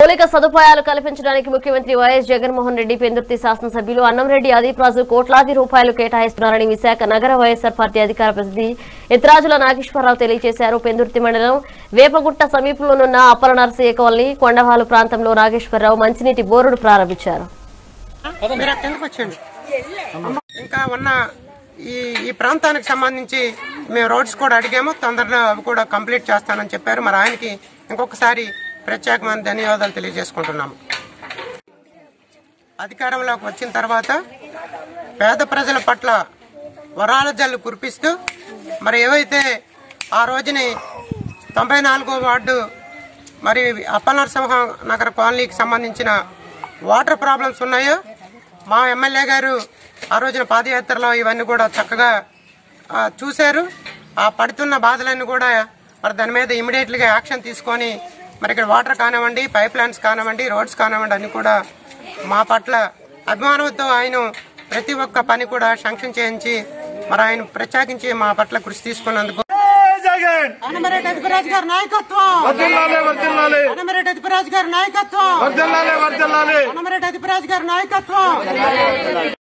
మౌలిక సదుపాయాలు కల్పించడానికి ముఖ్యమంత్రి వైఎస్ జగన్మోహన్ రెడ్డి పెందుర్తి శాసనసభ్యులు అన్నంరెడ్డి ఆదిప్ రాజు కోట్లాది రూపాయలు కేటాయిస్తున్నారని విశాఖ నగర వైఎస్ఆర్ పార్టీ అధికార ప్రతినిధి ఎత్రాజుల నాగేశ్వరరావు తెలియజేశారు పెందుర్తి మండలం వేపగుట్ట సమీపంలోనున్న అప్పల నరసయ్య కాలనీ కొండవాలు ప్రాంతంలో నాగేశ్వరరావు మంచినీటి బోరుడు ప్రారంభించారు మీరు అక్కడ కిందకు వచ్చేయండి ఇంకా ఉన్న ఈ ఈ ప్రాంతానికి సంబంధించి మేము రోడ్స్ కూడా అడిగాము తొందరలో అవి కూడా కంప్లీట్ చేస్తానని చెప్పారు మరి ఆయనకి ఇంకొకసారి ప్రత్యేకమైన ధన్యవాదాలు తెలియజేసుకుంటున్నాము అధికారంలోకి వచ్చిన తర్వాత పేద ప్రజల పట్ల వరాల జల్లు కురిపిస్తూ మరి ఏవైతే ఆ రోజుని తొంభై నాలుగో వార్డు మరి అప్పనరసింహ నగర్ కాలనీకి సంబంధించిన వాటర్ ప్రాబ్లమ్స్ ఉన్నాయో మా ఎమ్మెల్యే గారు ఆ రోజున పాదయాత్రలో ఇవన్నీ కూడా చక్కగా ఆ, చూశారు ఆ పడుతున్న బాధలన్నీ కూడా మరి దాని మీద ఇమీడియట్లీగా యాక్షన్ తీసుకొని మరి ఇక్కడ వాటర్ కానివ్వండి పైప్ లైన్స్ కానివ్వండి రోడ్స్ కానివ్వండి అన్ని కూడా మా పట్ల అభిమానంతో ఆయన ప్రతి ఒక్క పని కూడా శాంక్షన్ చేయించి మరి ఆయన ప్రత్యేకించి మా పట్ల కృషి తీసుకున్నందుకు జగన్ అనమరెడ్డి అధిపరాజు గారి నాయకత్వం వర్దిల్లాలి వర్దిల్లాలి అనమరెడ్డి అధిపరాజు గారి నాయకత్వం వర్దిల్లాలి వర్దిల్లాలి అనమరెడ్డి అధిపరాజు గారి నాయకత్వం